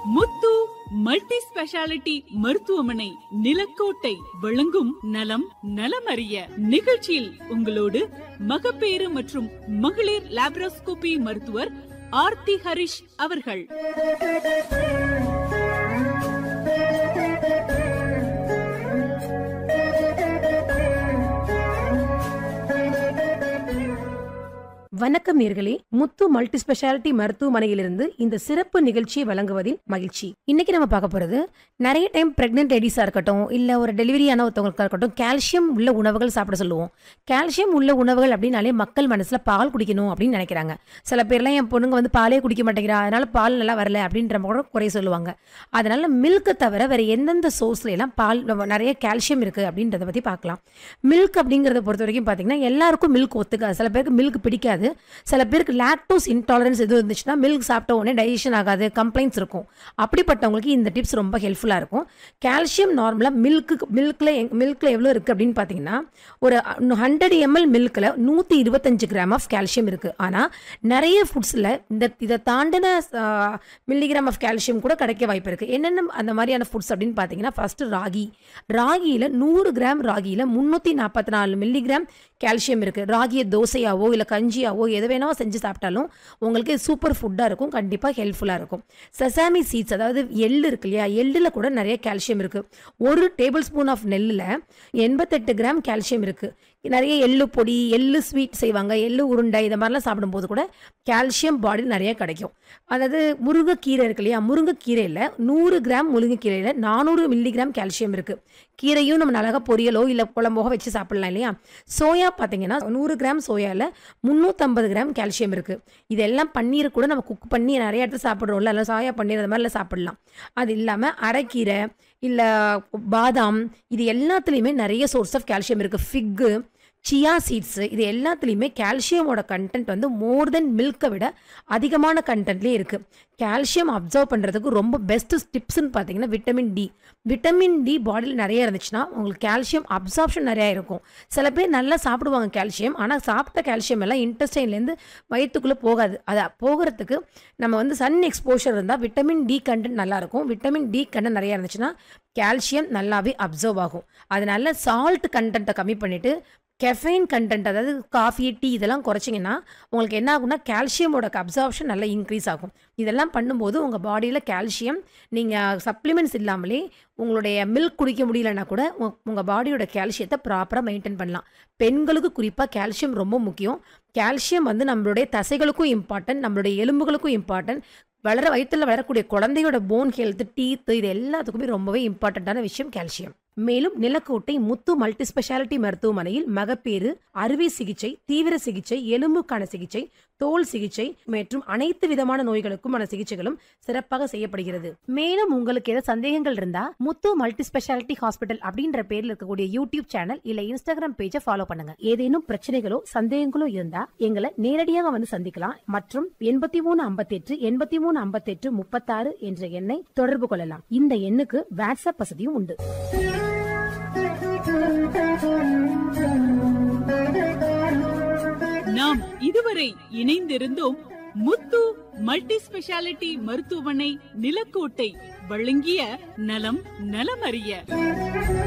முத்து multi speciality மருத்துவமனை நிலக்கோட்டை வழங்கும் நலம் நலமறிய நிகழ்ச்சியில் உங்களோடு மகப்பேறு மற்றும் மகளிர் லாப்ரோஸ்கோபி மருத்துவர் ஆர்த்தி ஹரிஷ் அவர்கள் வணக்கம் நேர்களே முத்து மல்டி ஸ்பெஷாலிட்டி மருத்துவமனையிலிருந்து இந்த சிறப்பு நிகழ்ச்சியை வழங்குவதில் மகிழ்ச்சி இன்னைக்கு நம்ம பார்க்க போறது நிறைய டைம் பிரெக்னென்ட் லேடிஸா இருக்கட்டும் இல்ல ஒரு டெலிவரியான ஒருத்தவங்களுக்கா இருக்கட்டும் கால்சியம் உள்ள உணவுகள் சாப்பிட சொல்லுவோம் கால்சியம் உள்ள உணவுகள் அப்படின்னாலே மக்கள் மனசுல பால் குடிக்கணும் அப்படின்னு நினைக்கிறாங்க சில பேர்லாம் என் பொண்ணுங்க வந்து பாலே குடிக்க மாட்டேங்கிறா அதனால பால் நல்லா வரல அப்படின்ற கூட குறை சொல்லுவாங்க அதனால மில்க்கை தவிர வேற எந்தெந்த சோர்ஸ்ல எல்லாம் பால் நம்ம நிறைய கால்சியம் இருக்கு அப்படின்றத பத்தி பார்க்கலாம் மில்க் அப்படிங்கறத பொறுத்த வரைக்கும் பாத்தீங்கன்னா எல்லாருக்கும் மில்க் ஒத்துக்காது சில பேருக்கு மில்க் பிடிக்காது சில பேருக்கு லாக்டோஸ் இன்டாலரன்ஸ் எதுவும் இருந்துச்சுன்னா மில்க் சாப்பிட்ட உடனே டைஜஷன் ஆகாது கம்ப்ளைண்ட்ஸ் இருக்கும் அப்படிப்பட்டவங்களுக்கு இந்த டிப்ஸ் ரொம்ப ஹெல்ப்ஃபுல்லாக இருக்கும் கால்சியம் நார்மலாக மில்க்கு மில்கில் மில்கில் எவ்வளோ இருக்குது அப்படின்னு பார்த்தீங்கன்னா ஒரு ஹண்ட்ரட் எம்எல் மில்கில் நூற்றி இருபத்தஞ்சு கிராம் ஆஃப் கால்சியம் இருக்குது ஆனால் நிறைய ஃபுட்ஸில் இந்த இதை தாண்டின மில்லிகிராம் ஆஃப் கால்சியம் கூட கிடைக்க வாய்ப்பு இருக்குது என்னென்ன அந்த மாதிரியான ஃபுட்ஸ் அப்படின்னு பார்த்தீங்கன்னா ஃபஸ்ட்டு ராகி ராகியில் நூறு கிராம் ராகியில் முந்நூற்றி நாற்பத்தி நாலு மில்லிகிராம் கால்சியம் இருக்குது ராகியை தோசையாவோ இல்லை கஞ்சியாவோ எது வேணாலும் செஞ்சு சாப்பிட்டாலும் உங்களுக்கு சூப்பர் ஃபுட்டாக இருக்கும் கண்டிப்பாக ஹெல்ப்ஃபுல்லாக இருக்கும் சசாமி சீட்ஸ் அதாவது எள்ளு இருக்கு இல்லையா எள்ளில் கூட நிறைய கால்சியம் இருக்குது ஒரு டேபிள் ஸ்பூன் ஆஃப் நெல்லில் எண்பத்தெட்டு கிராம் கால்சியம் இருக்குது நிறைய எள்ளு பொடி எள்ளு ஸ்வீட் செய்வாங்க எள்ளு உருண்டை இதை மாதிரிலாம் சாப்பிடும்போது கூட கால்சியம் பாடியில் நிறைய கிடைக்கும் அதாவது முருங்கைக்கீரை இருக்கு இல்லையா முருங்கைக்கீரையில் நூறு கிராம் முருங்கைக்கீரையில் நானூறு மில்லிகிராம் கால்சியம் இருக்குது கீரையும் நம்ம அழகாக பொரியலோ இல்லை குழம்போக வச்சு சாப்பிடலாம் இல்லையா சோயா பார்த்தீங்கன்னா நூறு கிராம் சோயாவில் முந்நூற்றம்பது கிராம் கால்சியம் இருக்குது இதெல்லாம் பன்னீர் கூட நம்ம குக் பண்ணி நிறைய இடத்துல சாப்பிட்றோம்ல இல்லை சோயா பன்னீர் அது மாதிரிலாம் சாப்பிடலாம் அது இல்லாமல் அரைக்கீரை இல்லை பாதாம் இது எல்லாத்துலேயுமே நிறைய சோர்ஸ் ஆஃப் கால்சியம் இருக்குது ஃபிக்கு சியா சீட்ஸு இது எல்லாத்துலேயுமே கால்சியமோட கண்டென்ட் வந்து மோர் தென் மில்கை விட அதிகமான கண்டென்ட்லேயே இருக்குது கால்சியம் அப்சர்வ் பண்ணுறதுக்கு ரொம்ப பெஸ்ட் டிப்ஸ்னு பார்த்தீங்கன்னா விட்டமின் டி விட்டமின் டி பாடியில் நிறைய இருந்துச்சுன்னா உங்களுக்கு கால்சியம் அப்சார்ப்ஷன் நிறையா இருக்கும் சில பேர் நல்லா சாப்பிடுவாங்க கால்சியம் ஆனால் சாப்பிட்ட கால்சியம் எல்லாம் இன்டெஸ்டைன்லேருந்து வயிற்றுக்குள்ளே போகாது அது போகிறதுக்கு நம்ம வந்து சன் எக்ஸ்போஷர் இருந்தால் விட்டமின் டி கண்டென்ட் நல்லாயிருக்கும் விட்டமின் டி கண்டென்ட் நிறையா இருந்துச்சுன்னா கால்சியம் நல்லாவே அப்சர்வ் ஆகும் அதனால சால்ட் கண்டென்ட்டை கம்மி பண்ணிவிட்டு கெஃபைன் கண்டென்ட் அதாவது காஃபி டீ இதெல்லாம் குறைச்சிங்கன்னா உங்களுக்கு என்ன ஆகும்னா கால்சியமோட அப்சார்ப்ஷன் நல்லா இன்க்ரீஸ் ஆகும் இதெல்லாம் பண்ணும்போது உங்கள் பாடியில் கால்சியம் நீங்கள் சப்ளிமெண்ட்ஸ் இல்லாமலே உங்களுடைய மில்க் குடிக்க முடியலன்னா கூட உங்கள் பாடியோட கால்சியத்தை ப்ராப்பராக மெயின்டைன் பண்ணலாம் பெண்களுக்கு குறிப்பாக கால்சியம் ரொம்ப முக்கியம் கால்சியம் வந்து நம்மளுடைய தசைகளுக்கும் இம்பார்ட்டன்ட் நம்மளுடைய எலும்புகளுக்கும் இம்பார்ட்டன்ட் வளர வயிற்றில் வளரக்கூடிய குழந்தையோட போன் ஹெல்த் டீத்து இது எல்லாத்துக்குமே ரொம்பவே இம்பார்ட்டண்ட்டான விஷயம் கால்சியம் மேலும் நிலக்கோட்டை முத்து மல்டி ஸ்பெஷாலிட்டி மருத்துவமனையில் மகப்பேறு அறுவை சிகிச்சை தீவிர சிகிச்சை எலும்புக்கான சிகிச்சை தோல் சிகிச்சை மற்றும் அனைத்து விதமான நோய்களுக்குமான சிகிச்சைகளும் சிறப்பாக செய்யப்படுகிறது மேலும் உங்களுக்கு ஏதாவது சந்தேகங்கள் இருந்தா முத்து மல்டி ஸ்பெஷாலிட்டி ஹாஸ்பிட்டல் அப்படின்ற பேர்ல இருக்கக்கூடிய யூடியூப் சேனல் இல்ல இன்ஸ்டாகிராம் பேஜை ஃபாலோ பண்ணுங்க ஏதேனும் பிரச்சனைகளோ சந்தேகங்களோ இருந்தா எங்களை நேரடியாக வந்து சந்திக்கலாம் மற்றும் எண்பத்தி மூணு ஐம்பத்தி எட்டு எண்பத்தி மூணு ஐம்பத்தி எட்டு முப்பத்தாறு என்ற எண்ணை தொடர்பு கொள்ளலாம் இந்த எண்ணுக்கு வாட்ஸ்அப் வசதியும் உண்டு நாம் இதுவரை இணைந்திருந்தோம் முத்து மல்டி ஸ்பெஷாலிட்டி மருத்துவமனை நிலக்கோட்டை வழங்கிய நலம் நலமறிய